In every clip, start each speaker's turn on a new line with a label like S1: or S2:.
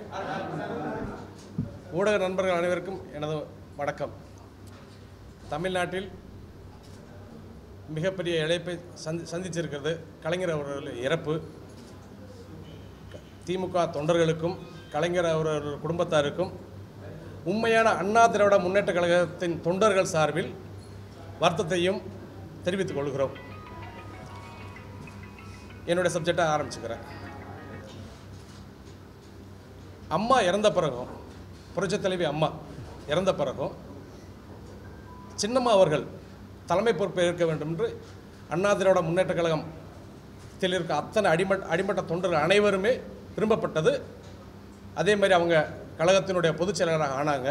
S1: ஊடக நண்பர்கள் அனைவருக்கும் எனது வணக்கம் தமிழ்நாட்டில் மிகப்பெரிய இழப்பை சந்தி சந்திச்சிருக்கிறது கலைஞர் அவர்கள் இறப்பு திமுக தொண்டர்களுக்கும் கலைஞர் அவர்கள் குடும்பத்தாருக்கும் உண்மையான அண்ணா திராவிட முன்னேற்ற கழகத்தின் தொண்டர்கள் சார்பில் வருத்தத்தையும் தெரிவித்துக் கொள்கிறோம் என்னுடைய சப்ஜெக்டை ஆரம்பிச்சுக்கிறேன் அம்மா இறந்த பிறகும் புரட்சித் தலைவி அம்மா இறந்த பிறகும் சின்னம்மா அவர்கள் தலைமை பொறுப்பை ஏற்க வேண்டும் என்று அண்ணா திராவிட முன்னேற்ற கழகத்தில் இருக்க அத்தனை அடிமட்ட அடிமட்ட தொண்டர்கள் அனைவருமே விரும்பப்பட்டது அதே மாதிரி அவங்க கழகத்தினுடைய பொதுச் செயலாளராக ஆனாங்க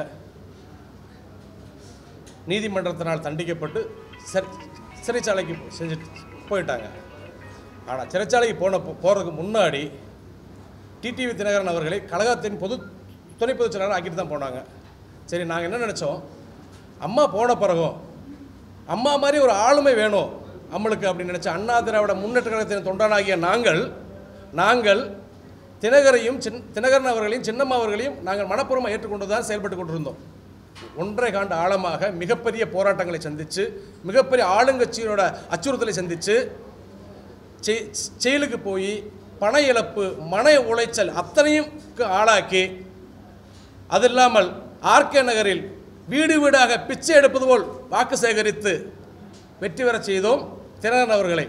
S1: நீதிமன்றத்தினால் தண்டிக்கப்பட்டு சிறை சிறைச்சாலைக்கு செஞ்சு போயிட்டாங்க ஆனால் சிறைச்சாலைக்கு போன போகிறதுக்கு முன்னாடி டிடிவி தினகரன் அவர்களை கழகத்தின் பொது துணை பொதுச் செயலாளர் ஆக்கிட்டு தான் போனாங்க சரி நாங்கள் என்ன நினச்சோம் அம்மா போன பிறகும் அம்மா மாதிரி ஒரு ஆளுமை வேணும் நம்மளுக்கு அப்படின்னு நினச்ச அண்ணா திராவிட முன்னேற்ற கழகத்தின் தொண்டனாகிய நாங்கள் நாங்கள் தினகரையும் சின் தினகரன் அவர்களையும் சின்னம்மா அவர்களையும் நாங்கள் மனப்பூர்வமாக ஏற்றுக்கொண்டு தான் செயல்பட்டு கொண்டிருந்தோம் ஒன்றரை காண்டு ஆழமாக மிகப்பெரிய போராட்டங்களை சந்தித்து மிகப்பெரிய ஆளுங்கட்சியோட அச்சுறுத்தலை சந்தித்து செய்- செயலுக்கு போய் பண இழப்பு மன உளைச்சல் அத்தனையும் ஆளாக்கி அது இல்லாமல் ஆர்கே நகரில் வீடு வீடாக பிச்சை எடுப்பது போல் வாக்கு சேகரித்து வெற்றி பெறச் செய்தோம் தினகரன் அவர்களை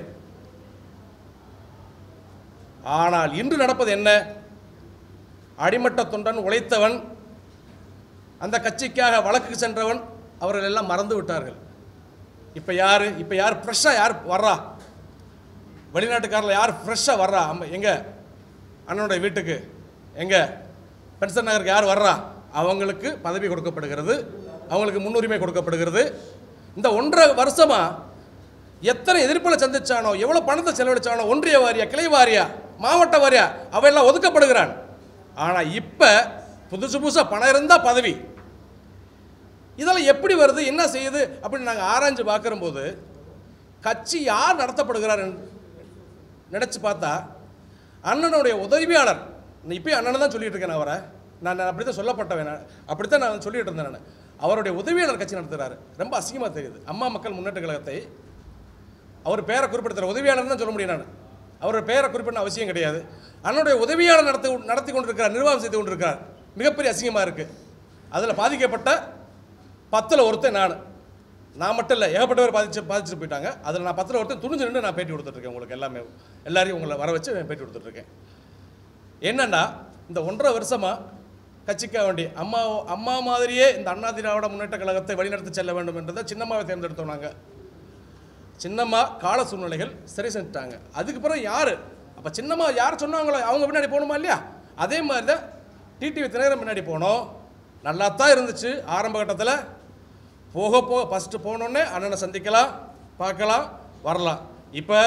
S1: ஆனால் இன்று நடப்பது என்ன அடிமட்ட தொண்டன் உழைத்தவன் அந்த கட்சிக்காக வழக்குக்கு சென்றவன் அவர்கள் எல்லாம் மறந்து விட்டார்கள் இப்போ யார் இப்போ யார் ஃப்ரெஷ்ஷாக யார் வர்றா வெளிநாட்டுக்காரில் யார் ஃப்ரெஷ்ஷாக வர்றா அம்ம எங்கே அண்ணனுடைய வீட்டுக்கு எங்கே பென்சன் நகருக்கு யார் வர்றா அவங்களுக்கு பதவி கொடுக்கப்படுகிறது அவங்களுக்கு முன்னுரிமை கொடுக்கப்படுகிறது இந்த ஒன்றரை வருஷமாக எத்தனை எதிர்ப்புகளை சந்திச்சானோ எவ்வளோ பணத்தை செலவழிச்சானோ ஒன்றிய வாரியா கிளை வாரியா மாவட்ட வாரியா அவையெல்லாம் ஒதுக்கப்படுகிறான் ஆனால் இப்போ புதுசு புதுசாக பணம் இருந்தால் பதவி இதெல்லாம் எப்படி வருது என்ன செய்யுது அப்படின்னு நாங்கள் ஆராய்ஞ்சு பார்க்குறம்போது கட்சி யார் நடத்தப்படுகிறார் நினச்சி பார்த்தா அண்ணனுடைய உதவியாளர் இப்பயும் அண்ணனை தான் சொல்லிட்டு இருக்கேன் அவரை நான் நான் அப்படி தான் சொல்லப்பட்டவன் நான் அப்படித்தான் நான் சொல்லிட்டு இருந்தேன் நான் அவருடைய உதவியாளர் கட்சி நடத்துகிறாரு ரொம்ப அசிங்கமாக தெரியுது அம்மா மக்கள் முன்னேற்ற கழகத்தை அவர் பேரை குறிப்பிடுத்துற உதவியாளர் தான் சொல்ல முடியும் நான் அவர் பேரை குறிப்பிட அவசியம் கிடையாது அண்ணனுடைய உதவியாளர் நடத்தி நடத்தி கொண்டிருக்கிறார் நிர்வாகம் செய்து கொண்டிருக்கிறார் மிகப்பெரிய அசிங்கமாக இருக்குது அதில் பாதிக்கப்பட்ட பத்தில் ஒருத்தன் நான் நான் மட்டும் இல்லை ஏகப்பட்ட பேர் பாதிச்சு பாதிச்சுட்டு போயிட்டாங்க அதில் நான் பத்தில் ஒருத்தன் துணிஞ்சு நின்று நான் பேட்டி கொடுத்துட்ருக்கேன் உங்களுக்கு எல்லாமே எல்லாரையும் உங்களை வர வச்சு நான் பேட்டி கொடுத்துட்ருக்கேன் என்னன்னா இந்த ஒன்றரை வருஷமாக கட்சிக்காக வேண்டி அம்மா அம்மா மாதிரியே இந்த அண்ணா திராவிட முன்னேற்ற கழகத்தை வழிநடத்தி செல்ல வேண்டும் என்றதை சின்னம்மாவை தேர்ந்தெடுத்தோம் நாங்கள் சின்னம்மா கால சூழ்நிலைகள் சரி செஞ்சுட்டாங்க அதுக்கு பிறகு யார் அப்போ சின்னம்மா யார் சொன்னாங்களோ அவங்க பின்னாடி போகணுமா இல்லையா அதே மாதிரி தான் டிடிவி தினகரன் பின்னாடி போனோம் நல்லா தான் இருந்துச்சு ஆரம்ப கட்டத்தில் போக போக ஃபஸ்ட்டு போனோடனே அண்ணனை சந்திக்கலாம் பார்க்கலாம் வரலாம் இப்போ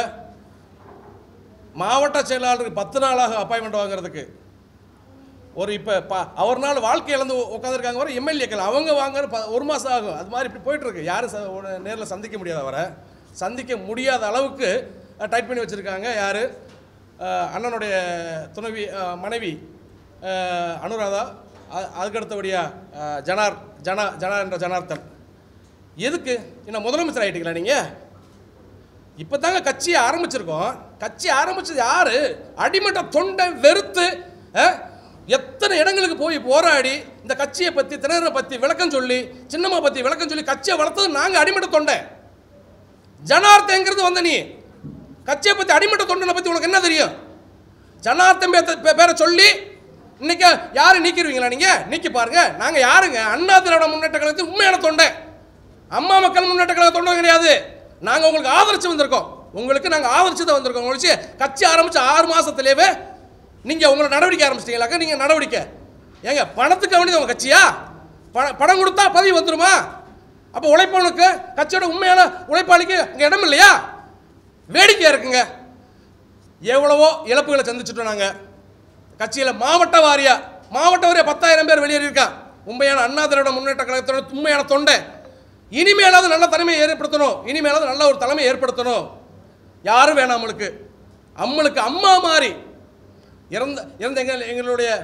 S1: மாவட்ட செயலாளருக்கு பத்து நாளாக அப்பாயின்மெண்ட் வாங்குறதுக்கு ஒரு இப்போ ப அவர் நாள் வாழ்க்கை இழந்து உட்காந்துருக்காங்க வர எம்எல்ஏக்கள் அவங்க வாங்குற ப ஒரு மாதம் ஆகும் அது மாதிரி இப்படி போயிட்டுருக்கு யாரும் ச நேரில் சந்திக்க முடியாத அவரை சந்திக்க முடியாத அளவுக்கு டைட் பண்ணி வச்சுருக்காங்க யார் அண்ணனுடைய துணைவி அஹ், மனைவி அஹ், அனுராதா அ- அதுக்கடுத்தபடியாக அஹ், ஜனார் ஜனா ஜனா என்ற ஜனார்த்தன் எதுக்கு என்ன முதலமைச்சர் ஆகிட்டீங்களா நீங்கள் இப்போ தாங்க கட்சியை ஆரம்பிச்சிருக்கோம் கட்சி ஆரம்பிச்சது யாரு அடிமட்ட தொண்டை வெறுத்து அஹ், எத்தனை இடங்களுக்கு போய் போராடி இந்த கட்சியை பற்றி திணறரை பற்றி விளக்கம் சொல்லி சின்னம்மா பற்றி விளக்கம் சொல்லி கட்சியை வளர்த்தது நாங்கள் அடிமட்ட தொண்டை ஜனார்த்தங்கிறது வந்த நீ கட்சியை பற்றி அடிமட்ட தொண்டனை பற்றி உனக்கு என்ன தெரியும் ஜனார்த்தன் பேத்த- பே- பேரை சொல்லி இன்னைக்கு யாரை நீக்கிடுவீங்களா நீங்கள் நீக்கி பாருங்க நாங்கள் யாருங்க அண்ணா திராவிட முன்னேற்ற கழகத்தின் உண்மையான தொண்டை அம்மா மக்கள் முன்னேற்ற கழக தொண்டை கிடையாது நாங்கள் உங்களுக்கு ஆதரிச்சு வந்திருக்கோம் உங்களுக்கு நாங்கள் ஆதரிச்சு தான் வந்திருக்கோம் உங்களுக்கு கட்சி ஆரம்பிச்சு ஆறு மாசத்துலேயே நீங்கள் உங்களை நடவடிக்கை ஆரம்பிச்சிட்டீங்களாக்க நீங்கள் நடவடிக்கை ஏங்க பணத்துக்கு வேண்டியது உங்கள் கட்சியா பண பணம் கொடுத்தா பதவி வந்துருமா அப்போ உழைப்பவனுக்கு கட்சியோட உண்மையான உழைப்பாளிக்கு இங்கே இடம் இல்லையா வேடிக்கையாக இருக்குங்க எவ்வளவோ இழப்புகளை சந்திச்சுட்டோம் நாங்கள் கட்சியில் மாவட்ட வாரியா மாவட்ட வாரியா பத்தாயிரம் பேர் வெளியேறியிருக்கான் உண்மையான அண்ணா திராவிட முன்னேற்ற கழகத்தோட உண்மையான தொண்டை இனிமேலாவது நல்ல தலைமையை ஏற்படுத்தணும் இனிமேலாவது நல்ல ஒரு தலைமை ஏற்படுத்தணும் யாரும் வேணாம் நம்மளுக்கு நம்மளுக்கு அம்மா மாதிரி இறந்த இறந்த எங்கள் எங்களுடைய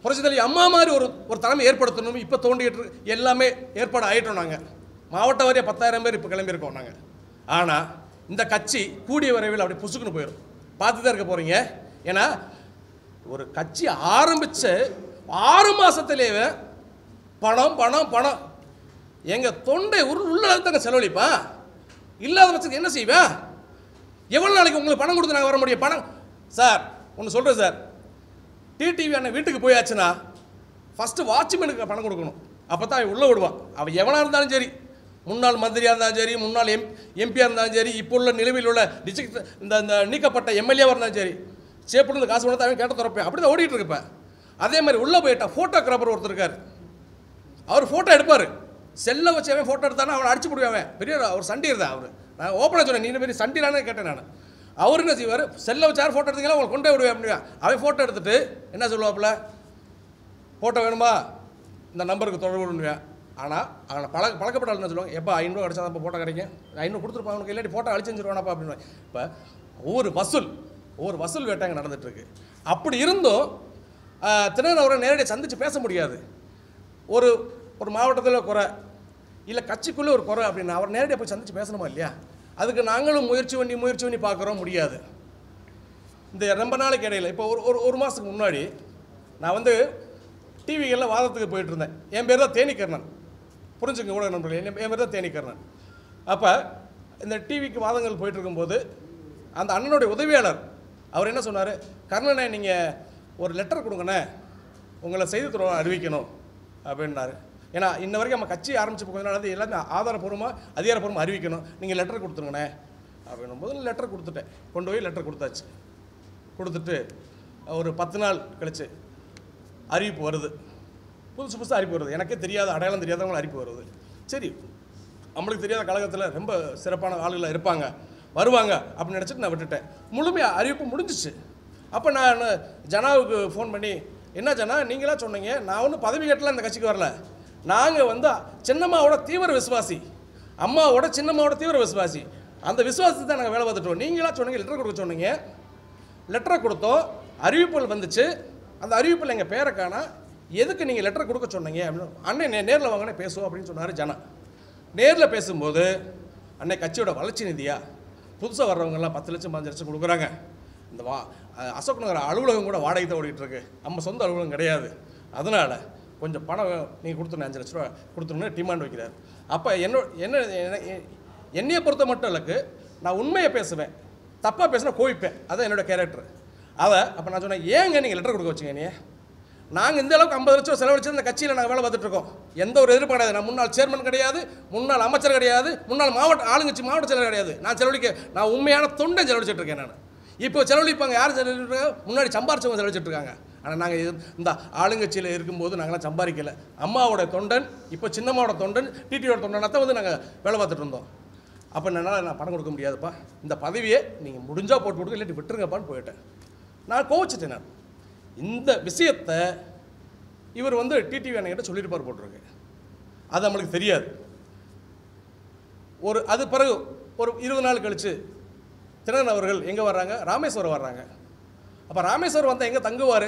S1: புரட்சித்தலை அம்மா மாதிரி ஒரு ஒரு தலைமை ஏற்படுத்தணும் இப்போ தோண்டிட்டு இருக்கு. எல்லாமே ஏற்பாடு ஆயிட்டோம் நாங்கள் மாவட்ட வாரியாக பத்தாயிரம் பேர் இப்போ கிளம்பியிருக்கோம் நாங்கள் ஆனால் இந்த கட்சி கூடிய விரைவில் அப்படி புசுக்குன்னு போயிடும் பார்த்து தான் இருக்க போகிறீங்க ஏன்னா ஒரு கட்சி ஆரம்பிச்ச ஆறு மாசத்திலேயே பணம் பணம் பணம் எங்க தொண்டை உரு உள்ள தாங்க செலவழிப்பான் இல்லாத பட்சத்துக்கு என்ன செய்வேன் எவ்வளோ நாளைக்கு உங்களுக்கு பணம் கொடுத்து நாங்கள் வர முடியும் பணம் சார் ஒன்று சொல்கிறேன் சார் டிடிவி அண்ணன் வீட்டுக்கு போயாச்சுன்னா ஃபஸ்ட்டு வாட்ச்மேனுக்கு பணம் கொடுக்கணும் அப்போ தான் அவன் உள்ளே விடுவான் அவன் எவனாக இருந்தாலும் சரி முன்னாள் மந்திரியாக இருந்தாலும் சரி முன்னாள் எம் எம்பியாக இருந்தாலும் சரி இப்போ உள்ள நிலுவையில் உள்ள டிஸ்ட்ரிக்ட் இந்த இந்த நீக்கப்பட்ட எம்எல்ஏவாக இருந்தாலும் சரி சேப்பிட்டு காசு கொடுத்து அவன் கேட்ட திறப்பேன் அப்படி தான் ஓடிட்டு இருப்பேன் அதே மாதிரி உள்ளே போயிட்டா ஃபோட்டோகிராஃபர் ஒருத்தர் இருக்கார் அவர் ஃபோட்டோ எடுப்பார் செல்லை வச்சு அவன் ஃபோட்டோ எடுத்தானா அவனை அடிச்சு போடுவான் அவன். பெரிய அவர் சண்டீர் தான் அவர் நான் ஓப்பனாக சொன்னேன் நீ பெரிய சண்டீரானே கேட்டேன் நான் அவர் என்ன செய்வார் செல்லை வச்சு யார் ஃபோட்டோ எடுத்தீங்களா அவங்களை கொண்டே விடுவேன் அப்படின்னா அவன் ஃபோட்டோ எடுத்துட்டு என்ன சொல்லுவாப்புல ஃபோட்டோ வேணுமா இந்த நம்பருக்கு தொடர்பு பண்ணுவேன் ஆனால் அவனை பழக்க பழக்கப்பட்ட ஆள் என்ன சொல்லுவாங்க எப்போ ஐநூறு அடிச்சா தான் ஃபோட்டோ கிடைக்கும் ஐநூறு கொடுத்துருப்பான் அவனுக்கு இல்லாட்டி ஃபோட்டோ அழிச்சுருவானப்பா அப்படின்னு இப்போ ஒவ்வொரு வசூல் ஒவ்வொரு வசூல் வேட்டாங்க நடந்துட்டு இருக்கு அப்படி இருந்தும் தினகரன் அவரை நேரடியாக சந்தித்து பேச முடியாது ஒரு ஒரு மாவட்டத்தில் குறை இல்லை கட்சிக்குள்ளே ஒரு குறை அப்படின்னு அவர் நேரடியாக போய் சந்தித்து பேசணுமா இல்லையா அதுக்கு நாங்களும் முயற்சி பண்ணி முயற்சி பண்ணி பார்க்குறோம் முடியாது இந்த ரொம்ப நாளைக்கு இடையில இப்போ ஒரு ஒரு ஒரு மாதத்துக்கு முன்னாடி நான் வந்து டிவிகளில் வாதத்துக்கு போயிட்டு இருந்தேன் என் பேர் தான் தேனிக்கர்ணன் புரிஞ்சுங்க ஊடக நண்பர்களே என் என் பேர் தான் தேனிக்கர்ணன் அப்போ இந்த டிவிக்கு வாதங்கள் போயிட்டு இருக்கும்போது அந்த அண்ணனுடைய உதவியாளர் அவர் என்ன சொன்னார் கர்ணனை நீங்கள் ஒரு லெட்டர் கொடுங்கண்ணே உங்களை செய்தி துறை அறிவிக்கணும் அப்படின்னாரு ஏன்னா இன்ன வரைக்கும் நம்ம கட்சி ஆரம்பிச்சு கொஞ்ச நாள் வந்து எல்லாமே ஆதாரப்பூர்வமாக அதிகாரப்பூர்வமாக அறிவிக்கணும் நீங்கள் லெட்டர் கொடுத்துருங்கண்ணே அப்படின்னும் போது லெட்டர் கொடுத்துட்டேன் கொண்டு போய் லெட்டர் கொடுத்தாச்சு கொடுத்துட்டு ஒரு பத்து நாள் கழிச்சு அறிவிப்பு வருது புதுசு புதுசாக அறிவிப்பு வருது எனக்கே தெரியாத அடையாளம் தெரியாதவங்க அறிவிப்பு வருது சரி நம்மளுக்கு தெரியாத கழகத்தில் ரொம்ப சிறப்பான ஆளுகளாக இருப்பாங்க வருவாங்க அப்படின்னு நினச்சிட்டு நான் விட்டுட்டேன் முழுமையாக அறிவிப்பு முடிஞ்சிச்சு அப்போ நான் ஜனாவுக்கு ஃபோன் பண்ணி என்ன ஜனா நீங்களா சொன்னீங்க நான் ஒன்றும் பதவி கேட்டலாம் இந்த கட்சிக்கு வரல நாங்கள் வந்து சின்னம்மாவோட தீவிர விசுவாசி அம்மாவோட சின்னம்மாவோட தீவிர விசுவாசி அந்த விசுவாசத்தை தான் நாங்கள் வேலை பார்த்துட்டோம் நீங்களா சொன்னீங்க லெட்டர் கொடுக்க சொன்னீங்க லெட்டரை கொடுத்தோம் அறிவிப்புகள் வந்துச்சு அந்த அறிவிப்பில் எங்கள் பேரை காணா எதுக்கு நீங்கள் லெட்டர் கொடுக்க சொன்னீங்க அப்படின்னு அண்ணன் நே நேரில் வாங்கினே பேசுவோம் அப்படின்னு சொன்னார் ஜனா நேரில் பேசும்போது அன்னை கட்சியோட வளர்ச்சி நிதியா புதுசாக வர்றவங்கெல்லாம் பத்து லட்சம் பதினஞ்சு லட்சம் கொடுக்குறாங்க இந்த வா அஹ் அசோக் நகர் அலுவலகம் கூட வாடகை தான் ஓடிட்டு இருக்கு நம்ம சொந்த அலுவலகம் கிடையாது அதனால் கொஞ்சம் பணம் நீங்கள் கொடுத்துருங்க அஞ்சு லட்ச ரூபா கொடுத்துருன்னு டிமாண்ட் வைக்கிறார் அப்போ என்ன என்ன என்ன- என்னையை பொறுத்த மட்டும் இல்லைக்கு நான் உண்மையை பேசுவேன் தப்பாக பேசினா கோவிப்பேன் அதான் என்னோட கேரக்டர் அதை அப்போ நான் சொன்னேன் ஏங்க நீங்கள் லெட்டர் கொடுக்க வச்சுங்க நீ நாங்கள் இந்த அளவுக்கு ஐம்பது லட்சம் செலவழிச்சு இந்த கட்சியில் நாங்கள் வேலை பார்த்துட்டு இருக்கோம் எந்த ஒரு எதிர்ப்பு கிடையாது நான் முன்னாள் சேர்மன் கிடையாது முன்னாள் அமைச்சர் கிடையாது முன்னாள் மாவட்ட ஆளுங்கட்சி மாவட்ட செயலர் கிடையாது நான் செலவழிக்க நான் உண்மையான தொண்டை செலவழிச்சிட்டு இருக்கேன் நான் இப்போ செலவழிப்பாங்க யார் செலவழிட்டு முன்னாடி சம்பாரிச்சவங்க செலவழிச்சிட்டு இருக்காங்க ஆனால் நாங்கள் இந்த ஆளுங்கட்சியில் இருக்கும்போது நாங்களாம் சம்பாதிக்கல அம்மாவோட தொண்டன் இப்போ சின்னம்மாவோட தொண்டன் டிடியோட தொண்டனை தான் வந்து நாங்கள் வேலை பார்த்துட்டு இருந்தோம் அப்போ என்னால் நான் பணம் கொடுக்க முடியாதுப்பா இந்த பதவியை நீங்கள் முடிஞ்சால் போட்டு கொடுங்க இல்லாட்டி விட்டுருங்கப்பான்னு போயிட்டேன் நான் கோவிச்சிட்டேன் நான் இந்த விஷயத்தை இவர் வந்து டிடிவி அண்ணகிட்ட சொல்லியிருப்பார் போட்டிருக்கு அது நம்மளுக்கு தெரியாது ஒரு அது பிறகு ஒரு இருபது நாள் கழித்து தினகரன் அவர்கள் எங்கே வர்றாங்க ராமேஸ்வரம் வர்றாங்க அப்போ ராமேஸ்வரம் வந்தால் எங்கே தங்குவார்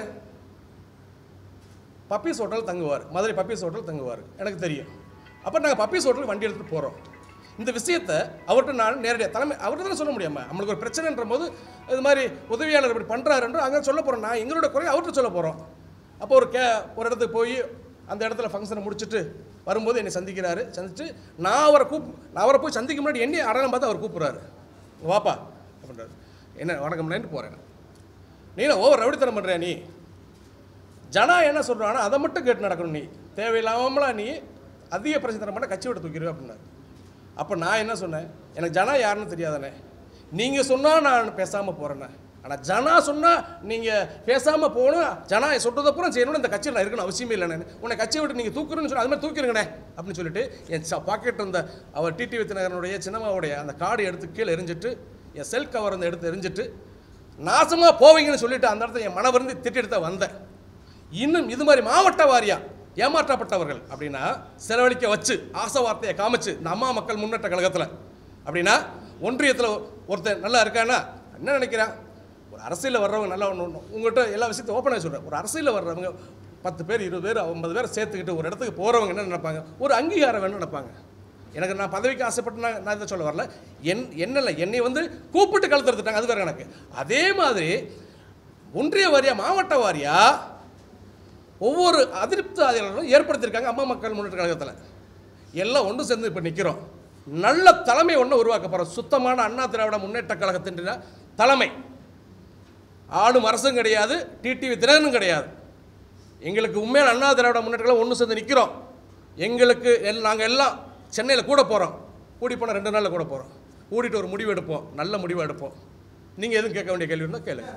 S1: பப்பீஸ் ஹோட்டல் தங்குவார் மதுரை பப்பீஸ் ஹோட்டல் தங்குவார் எனக்கு தெரியும் அப்போ நாங்கள் பப்பீஸ் ஹோட்டலுக்கு வண்டி எடுத்துகிட்டு போகிறோம் இந்த விஷயத்தை அவர்கிட்ட நான் நேரடியாக தலைமை அவர்கிட்ட தானே சொல்ல முடியாம நம்மளுக்கு ஒரு பிரச்சனைன்ற போது இது மாதிரி உதவியாளர் இப்படி பண்ணுறாருன்ற அங்கே சொல்ல போகிறோம் நான் எங்களோட குறை அவர்கிட்ட சொல்ல போகிறோம் அப்போ ஒரு கே ஒரு இடத்துக்கு போய் அந்த இடத்துல ஃபங்க்ஷனை முடிச்சுட்டு வரும்போது என்னை சந்திக்கிறாரு சந்திச்சு நான் அவரை கூப் நான் அவரை போய் சந்திக்க முன்னாடி என்னை அடையாளம் பார்த்து அவர் கூப்பிட்றாரு வாப்பா அப்படின்றாரு என்ன வணக்கம்லேன்ட்டு போகிறேன் நீ என்ன ஓவர் ரவுடித்தனம் பண்ணுறியா நீ ஜனா என்ன சொல்கிறானோ அதை மட்டும் கேட்டு நடக்கணும் நீ தேவையில்லாமலாம் நீ அதிக பிரச்சனை பண்ண கட்சி விட்டு தூக்கிடுவே அப்படின்னாரு அப்போ நான் என்ன சொன்னேன் எனக்கு ஜனா யாருன்னு தெரியாதானே நீங்கள் சொன்னால் நான் பேசாமல் போகிறேண்ணே ஆனால் ஜனா சொன்னால் நீங்கள் பேசாமல் போகணும் ஜனா சொல்கிறத பூரா செய்யணும்னு இந்த கட்சியில் நான் இருக்கணும் அவசியமே இல்லை நான் உன்னை கட்சியை விட்டு நீங்கள் தூக்குறேன்னு சொல்லி அது மாதிரி தூக்கிருங்கண்ணே அப்படின்னு சொல்லிட்டு என் பாக்கெட் இருந்த அவர் டிடி வித்தினகரனுடைய சின்னம்மாவுடைய அந்த கார்டு எடுத்து கீழே எரிஞ்சிட்டு என் செல் கவர் வந்து எடுத்து எரிஞ்சிட்டு நாசமாக போவீங்கன்னு சொல்லிட்டு அந்த இடத்துல என் மனவருந்து திட்டிட்டு தான் வந்தேன் இன்னும் இது மாதிரி மாவட்ட வாரியா ஏமாற்றப்பட்டவர்கள் அப்படின்னா செலவழிக்க வச்சு ஆசை வார்த்தையை காமிச்சு இந்த அம்மா மக்கள் முன்னேற்ற கழகத்தில் அப்படின்னா ஒன்றியத்தில் ஒருத்தன் நல்லா இருக்கான்னா என்ன நினைக்கிறான் ஒரு அரசியலில் வர்றவங்க நல்லா ஒன்று ஒன்று உங்கள்கிட்ட எல்லா விஷயத்தையும் ஓப்பனாக சொல்கிறேன் ஒரு அரசியலில் வர்றவங்க பத்து பேர் இருபது பேர் ஐம்பது பேர் சேர்த்துக்கிட்டு ஒரு இடத்துக்கு போகிறவங்க என்ன நினைப்பாங்க ஒரு அங்கீகாரம் வேணும்னு நினைப்பாங்க எனக்கு நான் பதவிக்கு ஆசைப்பட்டு நான் நான் இதை சொல்ல வரல என் என்னல என்னை வந்து கூப்பிட்டு கழுத்துறதுட்டாங்க அது வேற கணக்கு அதே மாதிரி ஒன்றிய வாரியா மாவட்ட வாரியா ஒவ்வொரு அதிருப்தியாளர்களும் ஏற்படுத்தியிருக்காங்க அம்மா மக்கள் முன்னேற்ற கழகத்தில் எல்லாம் ஒன்று சேர்ந்து இப்போ நிற்கிறோம் நல்ல தலைமை ஒன்று உருவாக்க போகிறோம் சுத்தமான அண்ணா திராவிட முன்னேற்ற கழகத்தின் தலைமை ஆளும் அரசும் கிடையாது டிடிவி தினகரனும் கிடையாது எங்களுக்கு உண்மையான அண்ணா திராவிட முன்னேற்ற கழகம் ஒன்று சேர்ந்து நிற்கிறோம் எங்களுக்கு எல் நாங்கள் எல்லாம் சென்னையில் கூட போகிறோம் கூடி போனால் ரெண்டு நாளில் கூட போகிறோம் கூடிட்டு ஒரு முடிவு எடுப்போம் நல்ல முடிவு எடுப்போம் நீங்கள் எதுவும் கேட்க வேண்டிய கேள்வி இருந்தால் கேளுங்க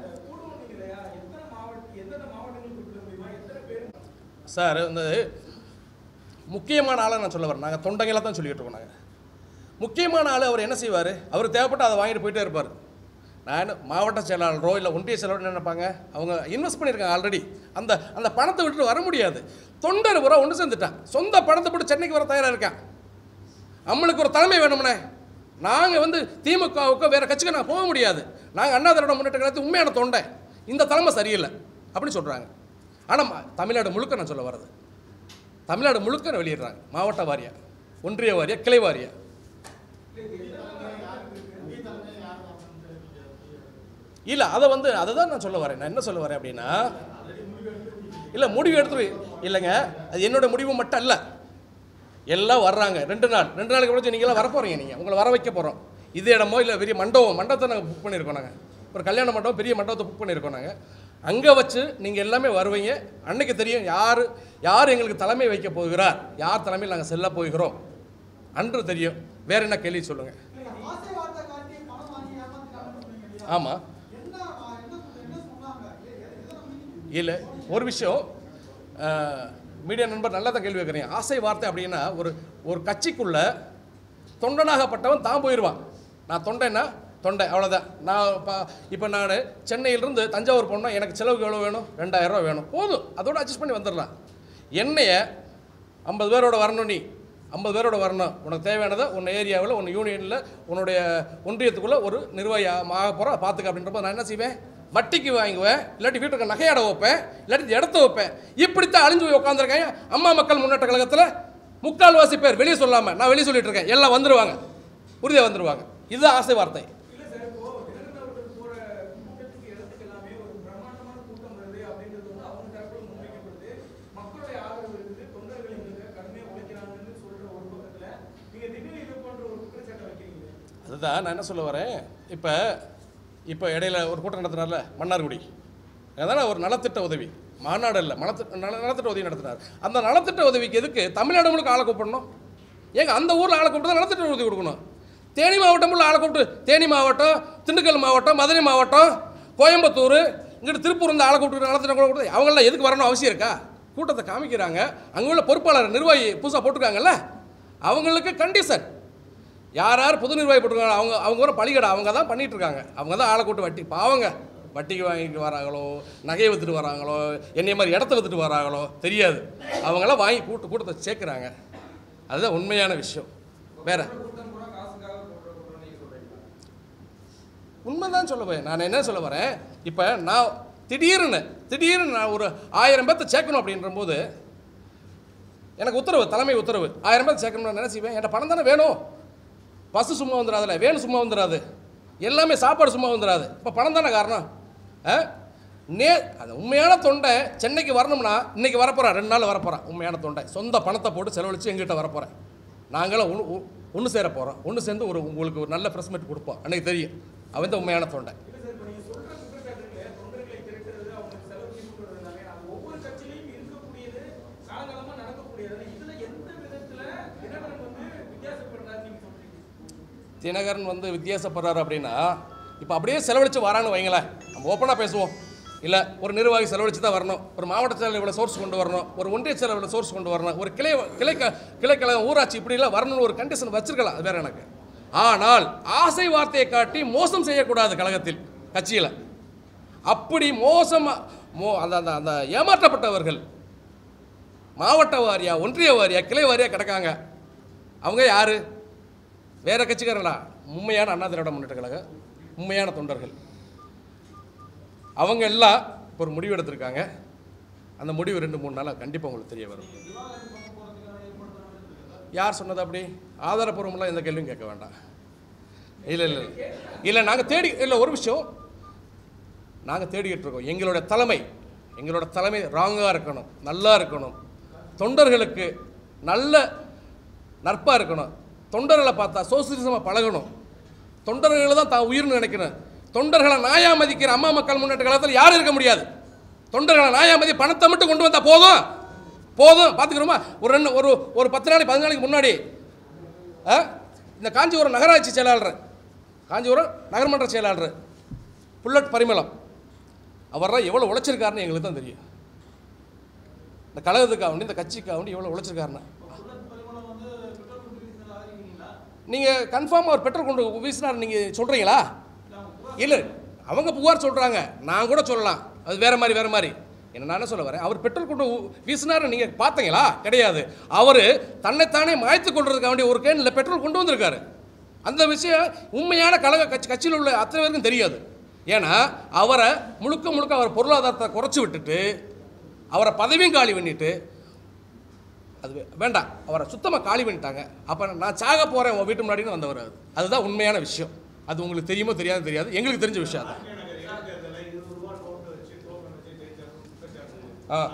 S1: சார் இந்த முக்கியமான ஆளை நான் சொல்ல வரேன் நாங்கள் தொண்டைங்களை தான் சொல்லிக்கிட்டு இருக்கோம் நாங்கள் முக்கியமான ஆள் அவர் என்ன செய்வார் அவர் தேவைப்பட்டு அதை வாங்கிட்டு போயிட்டே இருப்பார் நான் என்ன மாவட்ட செயலாளரோ இல்லை ஒன்றிய செயலாளர் என்ன நினைப்பாங்க அவங்க இன்வெஸ்ட் பண்ணியிருக்காங்க ஆல்ரெடி அந்த அந்த பணத்தை விட்டுட்டு வர முடியாது தொண்டர் பூரா ஒன்று சேர்ந்துட்டான் சொந்த பணத்தை போட்டு சென்னைக்கு வர தயாராக இருக்கான் நம்மளுக்கு ஒரு தலைமை வேணும்னே நாங்கள் வந்து திமுகவுக்கோ வேறு கட்சிக்கு நான் போக முடியாது நாங்கள் அண்ணா திராவிட முன்னேற்ற கழகத்துக்கு உண்மையான தொண்டை இந்த தலைமை சரியில்லை அப்படின்னு சொல்கிறாங்க ஆனால் தமிழ்நாடு முழுக்க நான் சொல்ல வர்றது தமிழ்நாடு முழுக்க வெளியிடுறாங்க மாவட்ட வாரியா ஒன்றிய வாரியா கிளை வாரியா இல்லை அதை வந்து அதை தான் நான் சொல்ல வரேன் நான் என்ன சொல்ல வரேன் அப்படின்னா இல்லை முடிவு எடுத்து இல்லைங்க அது என்னோட முடிவு மட்டும் அல்ல எல்லாம் வர்றாங்க ரெண்டு நாள் ரெண்டு நாளைக்கு முடிச்சு நீங்களாம் வர போகிறீங்க நீங்கள் உங்களை வர வைக்க போகிறோம் இது இடமோ இல்லை பெரிய மண்டபம் மண்டபத்தை நாங்கள் புக் பண்ணியிருக்கோம் நாங்கள் ஒரு கல்யாண மண்டபம் பெரிய மண்டபத்தை புக் பண்ணியிருக்கோம் நாங்கள் அங்கே வச்சு நீங்கள் எல்லாமே வருவீங்க அன்னைக்கு தெரியும் யார் யார் எங்களுக்கு தலைமை வைக்க போகிறார் யார் தலைமையில் நாங்கள் செல்ல போகிறோம் அன்று தெரியும் வேற என்ன கேள்வி சொல்லுங்கள்
S2: ஆசை வார்த்தை காட்டி பணம் வாங்கி ஏமாத்திட்டாங்கன்னு சொன்னீங்க இல்லையா?
S1: ஆமாம்
S2: என்ன ஆ, என்ன சொன்ன- என்ன சொன்னாங்க எ- எ- எதை நம்பி
S1: இல்லை ஒரு விஷயம் மீடியா நண்பர் நல்லா தான் கேள்வி கேட்குறீங்க ஆசை வார்த்தை அப்படின்னா ஒரு ஒரு கட்சிக்குள்ள தொண்டனாகப்பட்டவன் தான் போயிடுவான் நான் தொண்டைன்னா தொண்டை அவ்வளோதான் நான் இப்போ இப்போ நான் சென்னையிலிருந்து தஞ்சாவூர் போனால் எனக்கு செலவுக்கு எவ்வளோ வேணும் ரெண்டாயிரம் ரூபா வேணும் போதும் அதோட அட்ஜஸ்ட் பண்ணி வந்துடலாம் என்னைய ஐம்பது பேரோட வரணும் நீ ஐம்பது பேரோட வரணும் உனக்கு தேவையானதை உன் ஏரியாவில் உன் யூனியனில் உன்னுடைய ஒன்றியத்துக்குள்ளே ஒரு நிர்வாகி ஆக போகிற பார்த்துக்க அப்படின்றப்ப நான் என்ன செய்வேன் வட்டிக்கு வாங்குவேன் இல்லாட்டி வீட்டுக்கு நகையாட வைப்பேன் இல்லாட்டி இடத்த வைப்பேன் இப்படித்தான் அழிஞ்சு போய் உட்காந்துருக்கேன் அம்மா மக்கள் முன்னேற்ற கழகத்தில் முக்கால்வாசி பேர் வெளியே சொல்லாமல் நான் வெளியே சொல்லிட்டு இருக்கேன் எல்லாம் வந்துருவாங்க உறுதியாக வந்துருவாங்க இதுதான் ஆசை வார்த்தை
S3: இல்ல சார் இப்போ தினகரன் அவர்கள் போற கூட்டத்துக்கு இடத்துக்கு எல்லாமே ஒரு பிரம்மாண்டமான கூட்டம் வருது அப்படின்றது வந்து அவங்க தரப்புல முன்வைக்கப்படுது மக்களுடைய ஆதரவு இருக்குது தொண்டர்கள் எங்களுக்கு கடுமையா உழைக்கிறாங்கன்னு சொல்ற ஒரு பக்கத்துல நீங்க திடீர்னு இது போன்ற ஒரு குற்றச்சாட்டை வைக்கிறீங்க
S1: அதுதான் நான் என்ன சொல்ல வரேன் இப்போ இப்போ இடையில ஒரு கூட்டம் நடத்தினார்ல மன்னார்குடி அதான ஒரு நலத்திட்ட உதவி மாநாடு இல்லை மலத்திட்ட நல நலத்திட்ட உதவி நடத்தினார் அந்த நலத்திட்ட உதவிக்கு எதுக்கு தமிழ்நாடு முழுக்க ஆளை கூப்பிடணும் ஏங்க அந்த ஊரில் ஆளை கூப்பிட்டு தான் நலத்திட்ட உதவி கொடுக்கணும் தேனி மாவட்டம் உள்ள ஆளை கூப்பிட்டு தேனி மாவட்டம் திண்டுக்கல் மாவட்டம் மதுரை மாவட்டம் கோயம்புத்தூர் இங்கிட்டு திருப்பூர் இந்த ஆளை கூப்பிட்டு நலத்திட்ட கொடுத்து அவங்களாம் எதுக்கு வரணும் அவசியம் இருக்கா கூட்டத்தை காமிக்கிறாங்க அங்கே உள்ள பொறுப்பாளர் நிர்வாகி புதுசாக போட்டிருக்காங்கல்ல அவங்களுக்கு கண்டிஷன் யார் யார் புது நிர்வாகி போட்டிருக்காங்க அவங்க அவங்க ஒரு பழிகடை அவங்க தான் பண்ணிட்டு இருக்காங்க அவங்க தான் ஆளை கூட்டு வட்டி பாவங்க வட்டிக்கு வாங்கிட்டு வராங்களோ நகையை வித்துட்டு வராங்களோ என்னைய மாதிரி இடத்த வித்துட்டு வராங்களோ தெரியாது அவங்களாம் வாங்கி கூட்டு கூட்டத்தை சேர்க்குறாங்க அதுதான் உண்மையான விஷயம் வேற உண்மைதான் சொல்ல போய் நான் என்ன சொல்ல வரேன் இப்போ நான் திடீர்னு திடீர்னு நான் ஒரு ஆயிரம் பேர்த்த சேர்க்கணும் அப்படின்ற போது எனக்கு உத்தரவு தலைமை உத்தரவு ஆயிரம் பேர் சேர்க்கணும்னு நான் என்ன செய்வேன் என்கிட்ட பணம் தானே வேணும் பஸ்ஸு சும்மா வந்துடாதுல வேணும் சும்மா வந்துடாது எல்லாமே சாப்பாடு சும்மா வந்துடாது இப்போ பணம் தானே காரணம் ஆ? நே அது உண்மையான தொண்டை சென்னைக்கு வரணும்னா இன்னைக்கு வரப்போகிறேன் ரெண்டு நாள் வரப்போகிறேன் உண்மையான தொண்டை சொந்த பணத்தை போட்டு செலவழித்து எங்கிட்ட வரப்போகிறேன் நாங்களும் ஒன்று ஒன்று சேர போகிறோம் ஒன்று சேர்ந்து ஒரு உங்களுக்கு ஒரு நல்ல ப்ரெஸ் மீட் கொடுப்போம் அன்னைக்கு தெரியும் அவன் தான் உண்மையான தொண்டை
S3: இல்ல சார் இப்போ நீங்க சொல்ற குற்றச்சாட்டுல தொண்டர்களை திரட்டுறது அவங்களுக்கு செலவு கொடுக்கறது எல்லாமே அது ஒவ்வொரு கட்சியிலையும் இருக்கக்கூடியது காலகாலமா நடக்கக்கூடியது இதுல எந்த விதத்துல தினகரன் வந்து வித்தியாசப்படுறாரு நீங்க சொல்றீங்க
S1: தினகரன் வந்து வித்தியாசப்படுறாரு அப்படின்னா இப்போ அப்படியே செலவழித்து வரான்னு வைங்களேன் நம்ம ஓப்பனாக பேசுவோம் இல்லை ஒரு நிர்வாகி செலவழித்து தான் வரணும் ஒரு மாவட்ட செயலர் இவ்வளோ சோர்ஸ் கொண்டு வரணும் ஒரு ஒன்றிய செயலர் இவ்வளோ சோர்ஸ் கொண்டு வரணும் ஒரு கிளை கிளை கிளைக்கழகம் ஊராட்சி இப்படிலாம் வரணும்னு ஒரு கண்டிஷன் வச்சிருக்கலாம் அது வேற எனக்கு ஆனால் ஆசை வார்த்தையை காட்டி மோசம் செய்யக்கூடாது கழகத்தில் கட்சியில் அப்படி மோசமாக மோ அந்த அந்த அந்த ஏமாற்றப்பட்டவர்கள் மாவட்ட வாரியா ஒன்றிய வாரியா கிளை வாரியா கிடக்காங்க அவங்க யாரு வேற கட்சிக்காரங்களா உண்மையான அண்ணா திராவிட முன்னேற்ற கழகம் உண்மையான தொண்டர்கள் அவங்க எல்லாம் இப்போ ஒரு முடிவு எடுத்திருக்காங்க அந்த முடிவு ரெண்டு மூணு நாளாக கண்டிப்பாக உங்களுக்கு தெரிய வரும் யார் சொன்னது அப்படி ஆதாரப்பூர்வமெல்லாம் எந்த கேள்வியும் கேட்க வேண்டாம் இல்லை இல்லை இல்லை. இல்லை நாங்கள் தேடி இல்லை ஒரு விஷயம் நாங்கள் தேடிக்கிட்டு இருக்கோம் எங்களோட தலைமை எங்களோட தலைமை ராங்காக இருக்கணும் நல்லா இருக்கணும் தொண்டர்களுக்கு நல்ல நட்பாக இருக்கணும் தொண்டர்களை பார்த்தா சோசியலிசமாக பழகணும் தொண்டர்களை தான் தான் உயிர்னு நினைக்கணும் தொண்டர்களை நாயா மதிக்கிற அம்மா மக்கள் முன்னேற்ற காலத்தில் யாரும் இருக்க முடியாது தொண்டர்களை நாயா மதி பணத்தை மட்டும் கொண்டு வந்தால் போதும் போதும் பார்த்துக்கிறோமா ஒரு ரெண்டு ஒரு ஒரு பத்து நாளைக்கு பதினஞ்சு நாளைக்கு முன்னாடி ஆ, இந்த காஞ்சிபுரம் நகராட்சி செயலாளர் காஞ்சிபுரம் நகர்மன்ற செயலாளர் புல்லட் பரிமளம் அவரெல்லாம் எவ்வளோ உழைச்சிருக்காருன்னு எங்களுக்கு தான் தெரியும் இந்த கழகத்துக்காக வேண்டி இந்த கட்சிக்காக வேண்டி எவ்வளோ உழைச்சிருக்காருன்னு நீங்கள் கன்ஃபார்மாக அவர் பெட்ரோல் கொண்டு வீசினார் நீங்கள் சொல்கிறீங்களா இல்லை அவங்க புகார் சொல்கிறாங்க நான் கூட சொல்லலாம் அது வேறு மாதிரி வேறு மாதிரி என்ன நான் என்ன சொல்ல வரேன் அவர் பெட்ரோல் கொண்டு வீசினார் நீங்கள் பார்த்தீங்களா கிடையாது அவர் தன்னைத்தானே மாய்த்து கொள்றதுக்காக வேண்டிய ஒரு கேனில் பெட்ரோல் கொண்டு வந்திருக்காரு அந்த விஷயம் உண்மையான கழக கட்சி கட்சியில் உள்ள அத்தனை பேருக்கும் தெரியாது ஏன்னா அவரை முழுக்க முழுக்க அவர் பொருளாதாரத்தை குறைச்சி விட்டுட்டு அவரை பதவியும் காலி பண்ணிட்டு அது வே- வேண்டாம் அவரை சுத்தமாக காலி பண்ணிட்டாங்க அப்போ நான் சாக போகிறேன் உன் வீட்டு முன்னாடின்னு வந்தவர் அது அதுதான் உண்மையான விஷயம் அது உங்களுக்கு தெரியுமோ தெரியாது தெரியாது எங்களுக்கு தெரிஞ்ச விஷயம் அது ஆ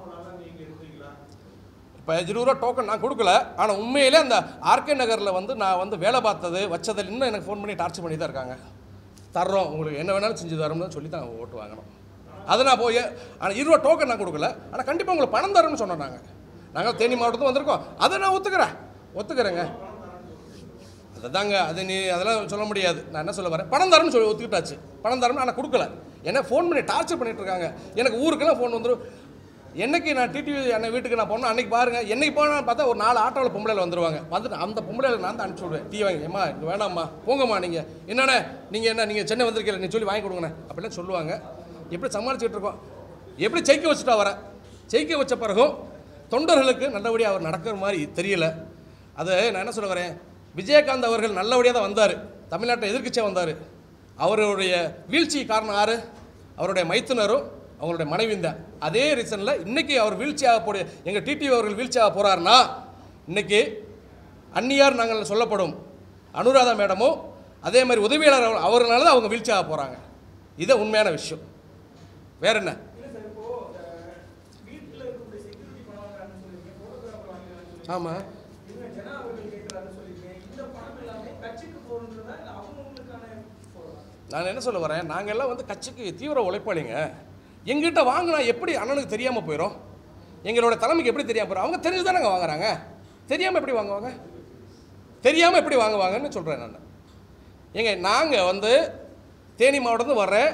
S1: இப்போ இருபது ரூபா டோக்கன் நான் கொடுக்கல ஆனால் உண்மையிலே அந்த ஆர்கே நகரில் வந்து நான் வந்து வேலை பார்த்தது வச்சதில் இன்னும் எனக்கு ஃபோன் பண்ணி டார்ச்சர் பண்ணி தான் இருக்காங்க தர்றோம் உங்களுக்கு என்ன வேணாலும் செஞ்சு தரோம்னு சொல்லி தான் ஓட்டு வாங்கணும் அதை நான் போய் ஆனால் இருபது ரூபா டோக்கன் நான் கொடுக்கல ஆனால் கண்டிப்பாக உங்களுக்கு பணம் தரோம்னு சொன்னோம் நாங்கள் நாங்கள் தேனி மாவட்டத்துக்கு வந்திருக்கோம் அதை நான் ஒத்துக்கிறேன் ஒத்துக்கிறேங்க அதுதாங்க அது நீ அதெல்லாம் சொல்ல முடியாது நான் என்ன சொல்ல வரேன் பணம் தரேன்னு சொல்லி ஒத்துக்கிட்டாச்சு பணம் தரேன்னு ஆனால் கொடுக்கல என்ன ஃபோன் பண்ணி டார்ச்சர் பண்ணிட்டு இருக்காங்க எனக்கு ஊருக்கெல்லாம் ஃபோன் வந்துடும் என்னைக்கு நான் டிடிவி அண்ணன் வீட்டுக்கு நான் போனோம் அன்னைக்கு பாருங்க என்னைக்கு போனால் பார்த்தா ஒரு நாலு ஆட்டோவில் பொம்பளையில் வந்துருவாங்க வந்துட்டு அந்த பொம்பளையில் நான் தான் அனுப்பிச்சி விடுவேன் டீ வாங்கி ஏம்மா இங்கே வேணாம்மா போங்கம்மா நீங்கள் என்னண்ணே நீங்கள் என்ன நீங்கள் சென்னை வந்திருக்கீங்க நீ சொல்லி வாங்கி கொடுங்கண்ணே அப்படிலாம் சொல்லுவாங்க எப்படி சமாளிச்சுட்டு இருக்கோம் எப்படி ஜெயிக்க வச்சுட்டா வர ஜெயிக்க வச்ச பிறகும் தொண்டர்களுக்கு நல்லபடியாக அவர் நடக்கிற மாதிரி தெரியல அது நான் என்ன சொல்ல வரேன் விஜயகாந்த் அவர்கள் நல்லபடியாக தான் வந்தார் தமிழ்நாட்டை எதிர்க்கட்சியாக வந்தார் அவருடைய வீழ்ச்சி காரணம் யார் அவருடைய மைத்துனரும் அவங்களுடைய மனைவியும் தான் அதே ரீசனில் இன்னைக்கு அவர் வீழ்ச்சியாக போட எங்கள் டிடிவி அவர்கள் வீழ்ச்சியாக போகிறாருன்னா இன்னைக்கு அந்நியார் நாங்கள் சொல்லப்படும் அனுராதா மேடமும் அதே மாதிரி உதவியாளர் அவர்- அவர்னால தான் அவங்க வீழ்ச்சியாக போகிறாங்க இது உண்மையான விஷயம் வேற என்ன
S3: இல்ல சார் இப்போ அஹ், வீட்டுல இருக்கக்கூடிய செக்யூரிட்டி பணம் வாங்குறாங்கன்னு சொல்லிருக்கீங்க போட்டோகிராஃபர் வாங்குறாங்கன்னு சொல்லிருக்கீங்க
S1: ஆமாம்
S3: இவங்க ஜனா அவர்கள் கேட்கிறாருன்னு சொல்லிருக்கீங்க இந்த பணம் எல்லாமே கட்சிக்கு போறதுன்றதா இல்ல அவங்களுக்கான போறதா
S1: நான் என்ன சொல்ல வரேன் நாங்கள் எல்லாம் வந்து கட்சிக்கு தீவிர உழைப்பாளிங்க எங்கிட்ட வாங்கினா எப்படி அண்ணனுக்கு தெரியாமல் போயிடும் எங்களோட தலைமைக்கு எப்படி தெரியாமல் போயிடும் அவங்க தெரிஞ்சு தானங்க வாங்குறாங்க தெரியாமல் எப்படி வாங்குவாங்க தெரியாமல் எப்படி வாங்குவாங்கன்னு சொல்கிறேன் நான் ஏங்க நாங்கள் வந்து தேனி மாவட்டத்துக்கு வர்றேன்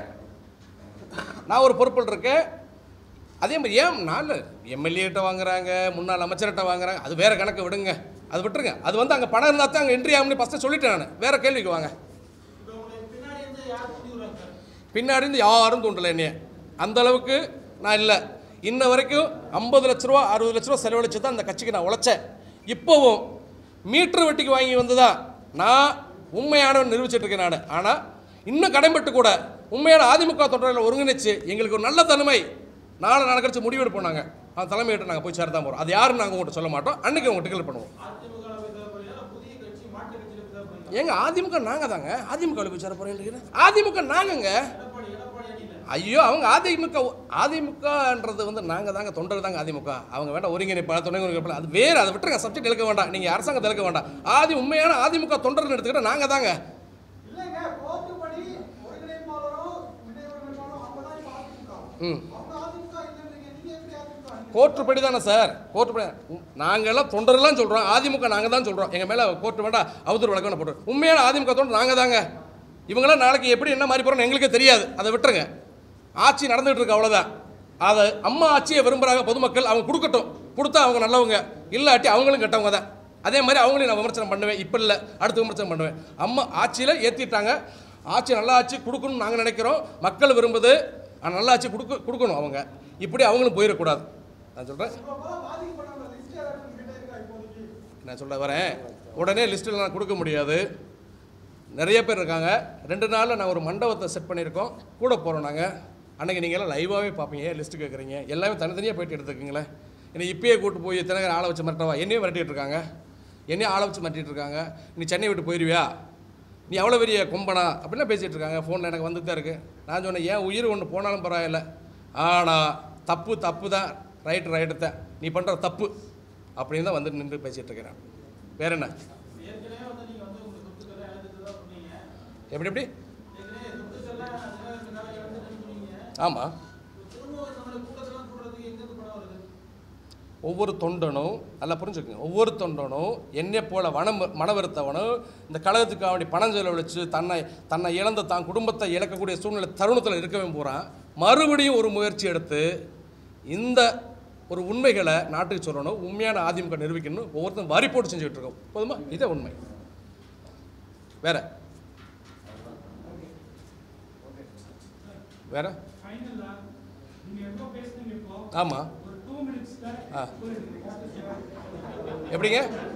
S1: நான் ஒரு பொறுப்பில் இருக்கேன் அதே மாதிரி ஏன் நாலு எம்எல்ஏட்ட வாங்குறாங்க முன்னாள் அமைச்சர்கிட்ட வாங்குறாங்க அது வேற கணக்கு விடுங்க அது விட்டுருங்க அது வந்து அங்கே பணம் இருந்தால் தான் அங்கே என்ட்ரி ஆகும்னு ஃபஸ்ட்டு சொல்லிட்டேன் நான் வேற கேள்விக்கு வாங்க
S2: இப்போ உங்களுக்கு பின்னாடி இருந்து யார் தூண்டி விடுறாங்க சார்
S1: பின்னாடி இருந்து யாரும் தூண்டலை என்னைய அந்த அளவுக்கு நான் இல்லை இன்ன வரைக்கும் ஐம்பது லட்ச ரூபா அறுபது லட்ச ரூபா செலவழிச்சு தான் அந்த கட்சிக்கு நான் உழைச்சேன் இப்போவும் மீட்டர் வெட்டிக்கு வாங்கி வந்து தான் நான் உண்மையானவன் நிரூபிச்சிட்டு இருக்கேன் நான் ஆனால் இன்னும் கடன்பட்டு கூட உண்மையான அதிமுக தொண்டர்களை ஒருங்கிணைச்சு எங்களுக்கு ஒரு நல்ல தலைமை நாளை நடக்கடிச்சு முடிவெடுப்போம் நாங்கள் அந்த தலைமையிட்ட நாங்கள் போய் சேர தான் போகிறோம் அது யாருன்னு நாங்கள் உங்கள்கிட்ட சொல்ல மாட்டோம் அன்றைக்கி உங்கள்கிட்ட டிக்கல் பண்ணுவோம்
S2: அதிமுக போய் சேர போறீங்களா புதிய கட்சி மாற்று கட்சியில போய் சேர போறீங்களா
S1: ஏங்க அதிமுக நாங்கள் தாங்க அதிமுக போய் சேர போகிறேன் அதிமுக நாங்கங்க
S2: எடப்பாடி எடப்பாடி அணியில
S1: ஐயோ அவங்க அதிமுக அதிமுகன்றது வந்து நாங்கள் தாங்க தொண்டர் தாங்க அதிமுக அவங்க வேண்டாம் ஒருங்கிணைப்பாளர் துணை ஒருங்கிணைப்பாளர் அது வேறு அதை விட்டுருங்க சப்ஜெக்ட் எடுக்க வேண்டாம் நீங்கள் அரசாங்கத்தை எடுக்க வேண்டாம் ஆதி உண்மையான அதிமுக தொண்டர்னு எடுத்துக்கிட்டால் நாங்கள் தாங்க
S2: இல்லைங்க கோர்ட்டு படி ஒருங்கிணைப்பாளரும் இணை ஒருங்கிணைப்பாளரும் அவங்க தான் இப்போ அதிமுக
S1: ம்
S2: அவங்க அதிமுக இல்லைன்றீங்க நீங்க எப்படி அதிமுக அணியில?
S1: கோர்ட்டுப்படி தானே சார் கோர்ட்டுப்படி நாங்கள்லாம் தொண்டர்லாம் சொல்கிறோம் அதிமுக நாங்கள் தான் சொல்கிறோம் எங்கள் மேலே கோர்ட்டு வேண்டாம் அவதூறு வழக்கு வேணா போட்டுரும் உண்மையான அதிமுக தொண்டர் நாங்கள் தாங்க இவங்களாம் நாளைக்கு எப்படி என்ன மாதிரி போகிறோம்னு எங்களுக்கே தெரியாது அதை விட்டுருங்க ஆட்சி நடந்துகிட்டு இருக்கு அவ்வளோதான் அதை அம்மா ஆட்சியை விரும்புகிறாங்க பொதுமக்கள் அவங்க கொடுக்கட்டும் கொடுத்தா அவங்க நல்லவங்க இல்லாட்டி அவங்களும் கெட்டவங்க தான் அதே மாதிரி அவங்களையும் நான் விமர்சனம் பண்ணுவேன் இப்போ இல்லை அடுத்து விமர்சனம் பண்ணுவேன் அம்மா ஆட்சியில் ஏற்றிட்டாங்க ஆட்சி நல்ல ஆட்சி கொடுக்கணும்னு நாங்கள் நினைக்கிறோம் மக்கள் விரும்புது ஆனால் நல்ல ஆட்சி கொடுக்க கொடுக்கணும் அவங்க இப்படி அவங்களும் போயிடக்கூடாது நான் சொல்கிறேன்
S2: இவ்வளவு போல பாதிக்கப்பட்டவங்க லிஸ்ட் ஏதாச்சும் கிட்ட இருக்கா இப்போதைக்கு
S1: நான் சொல்ல வரேன் உடனே லிஸ்ட்டில் நான் கொடுக்க முடியாது நிறைய பேர் இருக்காங்க ரெண்டு நாளில் நான் ஒரு மண்டபத்தை செட் பண்ணியிருக்கோம் கூட போகிறோம் நாங்கள் அன்றைக்கி நீங்கள் எல்லாம் லைவாகவே பார்ப்பீங்க லிஸ்ட்டு கேட்குறீங்க எல்லாமே தனித்தனியாக போயிட்டு எடுத்துக்கங்களேன் என்னை இப்பயே கூட்டு போய் தினகர் ஆளை வச்சு மிரட்டவா என்னையும் மிரட்டிட்டு இருக்காங்க என்னையும் ஆளை வச்சு மிரட்டிட்டு இருக்காங்க நீ சென்னை விட்டு போயிடுவியா நீ அவ்வளோ பெரிய கொம்பனா அப்படின்னா பேசிகிட்டு இருக்காங்க ஃபோனில் எனக்கு வந்துட்டு தான் இருக்குது நான் சொன்னேன் ஏன் உயிர் ஒன்று போனாலும் பரவாயில்ல ஆனால் தப்பு தப்பு தான் ரைட்டு ரைட்டு தான் நீ பண்ணுற தப்பு அப்படின்னு தான் வந்து நின்று பேசிகிட்டு இருக்கிறேன் வேற என்ன
S4: ஏற்கனவே வந்து நீங்க வந்து உங்க சொத்துக்களை இழந்துட்டு தான் சொன்னீங்க
S1: எப்படி எப்படி
S4: ஏற்கனவே சொத்துக்கள்லாம் தினகரனுக்காக இழந்துட்டுன்னு சொன்னீங்க
S1: ஆமாம்
S4: திரும்ப நம்மளை கூட்டத்தெல்லாம் கூடுறதுக்கு எங்கேருந்து பணம் வருது
S1: ஒவ்வொரு தொண்டனும் நல்லா புரிஞ்சுக்கங்க ஒவ்வொரு தொண்டனும் என்னை போல வனம் மனவருத்தவனும் இந்த கழகத்துக்கு வேண்டி பணம் செலவழித்து தன்னை தன்னை இழந்த தான் குடும்பத்தை இழக்கக்கூடிய சூழ்நிலை தருணத்தில் இருக்கவே போகிறான் மறுபடியும் ஒரு முயற்சி எடுத்து இந்த ஒரு உண்மைகளை நாட்டுக்கு சொல்லணும் உண்மையான அதிமுக நிரூபிக்கணும் ஒவ்வொருத்தரும் வரி போட்டு செஞ்சுக்கிட்டு இருக்கோம் போதுமா இதே உண்மை வேற வேற
S5: ஃபைனலா நீங்க எவ்வளோ பேசுனீங்க இப்போ
S1: ஆமாம்
S5: ஒரு டூ மினிட்ஸ்ல
S1: ஆ எப்படிங்க